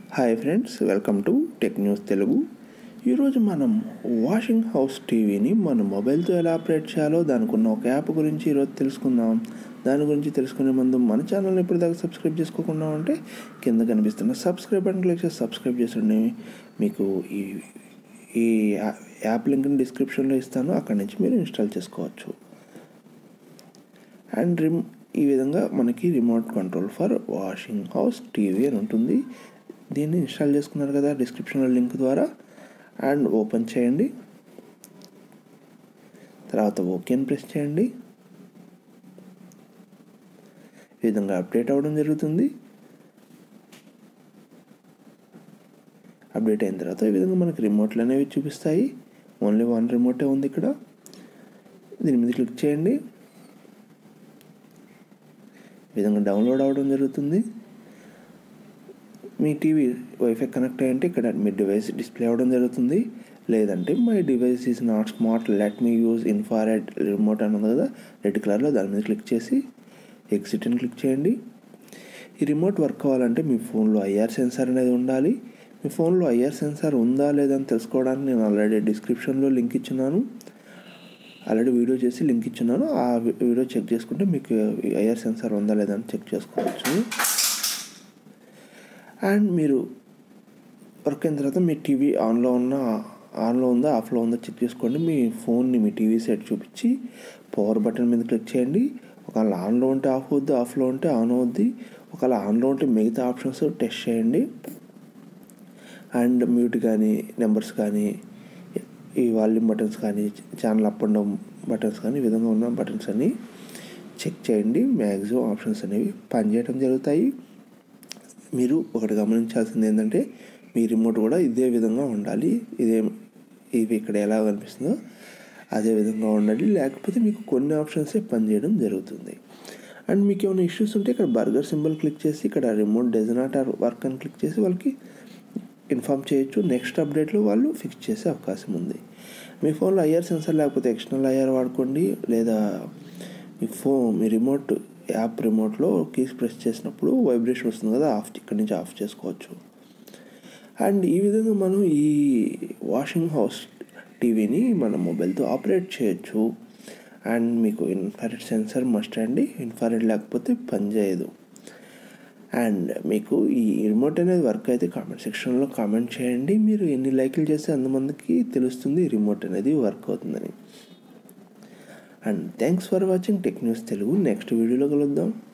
hi friends welcome to tech news Telugu ఈరోజు మనం washing house టీవీని మన మొబైల్తో ఎలా ఆపరేట్ చేయాలో దానికి ఉన్న ఒక యాప్ గురించి ఈరోజు తెలుసుకుందాం దాని గురించి తెలుసుకునే ముందు మన ఛానల్ని ఇప్పటిదాకా సబ్స్క్రైబ్ చేసుకోకుండా ఉంటే కింద కనిపిస్తున్న సబ్స్క్రైబ్ బటన్ క్లిక్ చేసి సబ్స్క్రైబ్ చేసండి మీకు ఈ ఈ యా- యాప్ లింక్ని డిస్క్రిప్షన్లో ఇస్తాను అక్కడి నుంచి మీరు ఇన్స్టాల్ చేసుకోవచ్చు అండ్ రిమ్ ఈ విధంగా మనకి remote control for washing house TV అని ఉంటుంది దీన్ని ఇన్స్టాల్ చేసుకున్నారు కదా డిస్క్రిప్షన్లో లింక్ ద్వారా అండ్ ఓపెన్ చేయండి తర్వాత ఓకే అని ప్రెస్ చేయండి ఈ విధంగా అప్డేట్ అవ్వడం జరుగుతుంది అప్డేట్ అయిన తర్వాత ఈ విధంగా మనకి రిమోట్లు అనేవి చూపిస్తాయి ఓన్లీ వన్ రిమోటే ఉంది ఇక్కడ దీని మీద క్లిక్ చేయండి ఈ విధంగా డౌన్లోడ్ అవ్వడం జరుగుతుంది మీ టీవీ వైఫై కనెక్ట్ అయ్యంటే ఇక్కడ మీ డివైస్ డిస్ప్లే అవ్వడం జరుగుతుంది లేదంటే my device is not smart let me use infrared remote అని ఉంది కదా రెడ్ కలర్లో దాని మీద క్లిక్ చేసి ఎగ్జిట్ అని క్లిక్ చేయండి ఈ రిమోట్ వర్క్ అవ్వాలంటే మీ ఫోన్లో ఐఆర్ సెన్సార్ అనేది ఉండాలి మీ ఫోన్లో ఐఆర్ సెన్సార్ ఉందా లేదా అని తెలుసుకోవడానికి నేను ఆల్రెడీ డిస్క్రిప్షన్లో లింక్ ఇచ్చున్నాను ఆల్రెడీ వీడియో చేసి లింక్ ఇచ్చున్నాను ఆ వి- వీడియో చెక్ చేసుకుంటే మీకు ఐఆర్ సెన్సార్ ఉందా లేదా అని చెక్ చేసుకోవచ్చు అండ్ మీరు వర్క్ అయిన తర్వాత మీ టీవీ ఆన్లో ఉన్న ఆన్లో ఉందా ఆఫ్లో ఉందా చెక్ చేసుకోండి మీ ఫోన్ని మీ టీవీ సెట్ చూపించి పవర్ బటన్ మీద క్లిక్ చేయండి ఒకవేళ ఆన్లో ఉంటే ఆఫ్ అవుద్ది ఆఫ్లో ఉంటే ఆన్ అవుద్ది ఒకవేళ ఆన్లో ఉంటే మిగతా ఆప్షన్స్ టెస్ట్ చేయండి అండ్ మ్యూట్ కానీ నెంబర్స్ కానీ ఈ వాల్యూమ్ బటన్స్ కానీ channel up and down buttons కానీ ఈ విధంగా ఉన్న బటన్స్ అన్ని చెక్ చేయండి మ్యాక్సిమం ఆప్షన్స్ అనేవి పనిచేయడం జరుగుతాయి మీరు ఒకటి గమనించాల్సింది ఏంటంటే మీ రిమోట్ కూడా ఇదే విధంగా ఉండాలి ఇదే ఇవి ఇక్కడ ఎలా కనిపిస్తుందో అదే విధంగా ఉండాలి లేకపోతే మీకు కొన్ని ఆప్షన్సే పనిచేయడం జరుగుతుంది అండ్ మీకు ఏమైనా ఇష్యూస్ ఉంటే ఇక్కడ బర్గర్ సింబల్ క్లిక్ చేసి ఇక్కడ remote does not or work అని క్లిక్ చేసి వాళ్ళకి ఇన్ఫామ్ చేయొచ్చు నెక్స్ట్ అప్డేట్లో వాళ్ళు ఫిక్స్ చేసే అవకాశం ఉంది మీ ఫోన్లో ఐఆర్ సెన్సార్ లేకపోతే ఎక్స్టర్నల్ ఐఆర్ వాడుకోండి లేదా మీ ఫోన్ మీ రిమోట్ యాప్ రిమోట్లో కీస్ ప్రెస్ చేసినప్పుడు వైబ్రేషన్ వస్తుంది కదా ఆఫ్ ఇక్కడి నుంచి ఆఫ్ చేసుకోవచ్చు అండ్ ఈ విధంగా మనం ఈ వాషింగ్ హౌస్ టీవీని మన మొబైల్తో ఆపరేట్ చేయొచ్చు అండ్ మీకు ఇన్ఫారెడ్ సెన్సర్ మస్ట్ అండి ఇన్ఫారెడ్ లేకపోతే పనిచేయదు అండ్ మీకు ఈ రిమోట్ అనేది వర్క్ అయితే కామెంట్ సెక్షన్లో కామెంట్ చేయండి మీరు ఎన్ని లైక్లు చేస్తే అంతమందికి తెలుస్తుంది ఈ రిమోట్ అనేది వర్క్ అవుతుందని and thanks for watching tech news Telugu next వీడియోలో కలుద్దాం